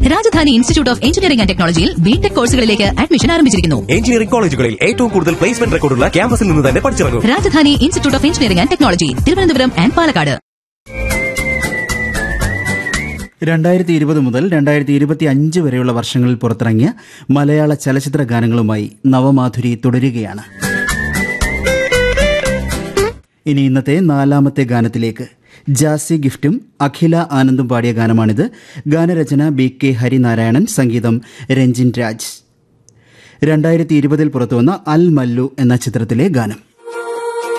Rajdhani institute of engineering and ടെക്നോളജിയിൽ BTech കോഴ്സുകളിലേക്ക് admission ആരംഭിച്ചിരിക്കുന്നു എഞ്ചിനീയറിംഗ് കോളേജുകളിൽ ഏറ്റവും കൂടുതൽ പ്ലേസ്മെന്റ് റെക്കോർഡുള്ള ക്യാമ്പസിൽ നിന്ന് തന്നെ പഠിച്ചിറങ്ങും Rajadhani institute of engineering and technology Thiruvananthapuram and Palakkad രണ്ടായിരത്തി ഇരുപത് മുതൽ രണ്ടായിരത്തി ഇരുപത്തി അഞ്ച് വരെയുള്ള വർഷങ്ങളിൽ പുറത്തിറങ്ങിയ മലയാള ചലച്ചിത്ര ഗാനങ്ങളുമായി നവമാധുരി തുടരുകയാണ് ഇനി ഇന്നത്തെ നാലാമത്തെ ഗാനത്തിലേക്ക് ജാസി ഗിഫ്റ്റും അഖില ആനന്ദും പാടിയ ഗാനമാണിത് ഗാനരചന ബി കെ ഹരിനാരായണൻ സംഗീതം രഞ്ജിൻ രാജ് രണ്ടായിരത്തി ഇരുപതിൽ പുറത്തുവന്ന അൽ മല്ലു എന്ന ചിത്രത്തിലെ ഗാനം